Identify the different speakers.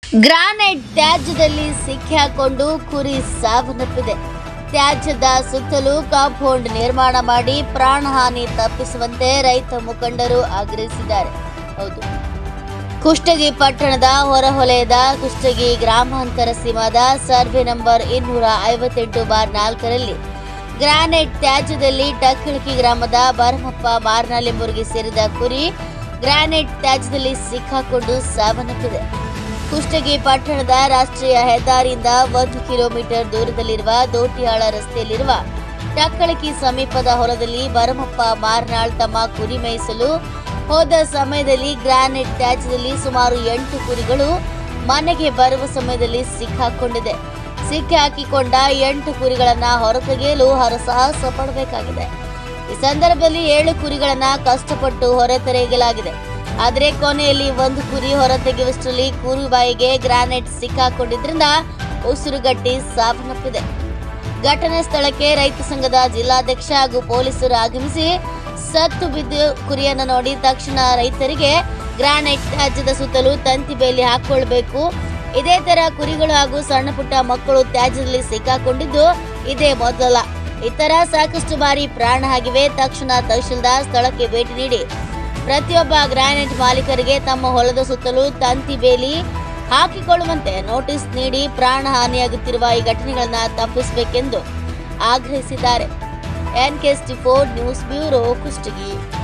Speaker 1: granite ತ್ಯಾಜ್ಯದಲ್ಲಿ ಸಿಕ್ಕಿಹಾಕೊಂಡು ಕುರಿ ಸಾವನ್ನಪ್ಪಿದೆ ತ್ಯಾಜ್ಯದ ಸುತ್ತಲೂ compound ನಿರ್ಮಾಣ ಮಾಡಿ ಪ್ರಾಣಹಾನಿ ತಪ್ಪಿಸುವಂತೆ ರೈತ ಮುಖಂಡರು ಆಗ್ರಹಿಸಿದ್ದಾರೆ ಹೌದು ಕುಷ್ಟಗಿ ಪಟ್ಟಣದ ಹೊರವಲಯದ ಕುಷ್ಟಗಿ ಗ್ರಾಮಾಂತರ ಸೀಮಾದ ಸರ್ವೆ ನಂಬರ್ ಇನ್ನೂರ ಐವತ್ತೆಂಟು ಬಾರ್ ನಾಲ್ಕರಲ್ಲಿ ಗ್ರಾನೈಟ್ ತ್ಯಾಜ್ಯದಲ್ಲಿ ಟಕ್ಕಳಕಿ ಗ್ರಾಮದ ಭರಮಪ್ಪ ಮಾರ್ನಾಲೆಂಬುರಿಗೆ ಸೇರಿದ ಕುರಿ ಗ್ರಾನೈಟ್ ತ್ಯಾಜ್ಯದಲ್ಲಿ ಸಿಕ್ಕಾಕೊಂಡು ಸಾವನ್ನಪ್ಪಿದೆ ಕುಷ್ಟಗಿ ಪಟ್ಟಣದ ರಾಷ್ಟ್ರೀಯ ಹೆದ್ದಾರಿಯಿಂದ ಒಂದು ಕಿಲೋಮೀಟರ್ ದೂರದಲ್ಲಿರುವ ದೋಟಿಯಾಳ ರಸ್ತೆಯಲ್ಲಿರುವ ಟಕ್ಕಳಕಿ ಸಮೀಪದ ಹೊಲದಲ್ಲಿ ಭರಮಪ್ಪ ಮಾರ್ನಾಳ್ ತಮ್ಮ ಕುರಿ ಮೇಯಿಸಲು ಹೋದ ಸಮಯದಲ್ಲಿ ಗ್ರಾನೈಟ್ ತ್ಯಾಜ್ಯದಲ್ಲಿ ಸುಮಾರು ಎಂಟು ಕುರಿಗಳು ಮನೆಗೆ ಬರುವ ಸಮಯದಲ್ಲಿ ಸಿಕ್ಕಾಕೊಂಡಿದೆ ಸಿಕ್ಕಿ ಹಾಕಿಕೊಂಡ ಎಂಟು ಕುರಿಗಳನ್ನ ಹೊರತೆಗೆಯಲು ಹರಸಾಹಸ ಪಡಬೇಕಾಗಿದೆ ಈ ಸಂದರ್ಭದಲ್ಲಿ ಏಳು ಕುರಿಗಳನ್ನ ಕಷ್ಟಪಟ್ಟು ಹೊರತೆಗೆಯಲಾಗಿದೆ ಆದರೆ ಕೊನೆಯಲ್ಲಿ ಒಂದು ಕುರಿ ಹೊರತೆಗೆಯುವಷ್ಟರಲ್ಲಿ ಕುರಿ ಬಾಯಿಗೆ ಗ್ರಾನೈಟ್ ಸಿಕ್ಕಾಕೊಂಡಿದ್ರಿಂದ ಉಸಿರುಗಟ್ಟಿ ಸಾವನ್ನಪ್ಪಿದೆ ಘಟನಾ ಸ್ಥಳಕ್ಕೆ ರೈತ ಸಂಘದ ಜಿಲ್ಲಾಧ್ಯಕ್ಷ ಹಾಗೂ ಪೊಲೀಸರು ಆಗಮಿಸಿ ಸತ್ತು ಬಿದ್ದು ಕುರಿಯನ್ನು ನೋಡಿ ತಕ್ಷಣ ರೈತರಿಗೆ ಗ್ರಾನೈಟ್ ತ್ಯಾಜ್ಯದ ಸುತ್ತಲೂ ತಂತಿ ಬೇಲಿ ಹಾಕೊಳ್ಬೇಕು ಇದೇ ತರ ಕುರಿಗಳು ಹಾಗೂ ಸಣ್ಣ ಪುಟ್ಟ ಮಕ್ಕಳು ತ್ಯಾಜ್ಯದಲ್ಲಿ ಸಿಕ್ಕಾಕೊಂಡಿದ್ದು ಇದೇ ಮೊದಲ ಇತರ ಸಾಕಷ್ಟು ಬಾರಿ ಪ್ರಾಣ ಆಗಿವೆ ತಕ್ಷಣ ತಹಶೀಲ್ದಾರ್ ಸ್ಥಳಕ್ಕೆ ಭೇಟಿ ನೀಡಿ ಪ್ರತಿಯೊಬ್ಬ ಗ್ರಾನೈಟ್ ಮಾಲೀಕರಿಗೆ ತಮ್ಮ ಹೊಲದ ಸುತ್ತಲೂ ತಂತಿ ಬೇಲಿ ಹಾಕಿಕೊಳ್ಳುವಂತೆ ನೋಟಿಸ್ ನೀಡಿ ಪ್ರಾಣ ಹಾನಿಯಾಗುತ್ತಿರುವ ಈ ಘಟನೆಗಳನ್ನ ತಪ್ಪಿಸಬೇಕೆಂದು ಆಗ್ರಹಿಸಿದ್ದಾರೆ N K four news bureau Kushtagi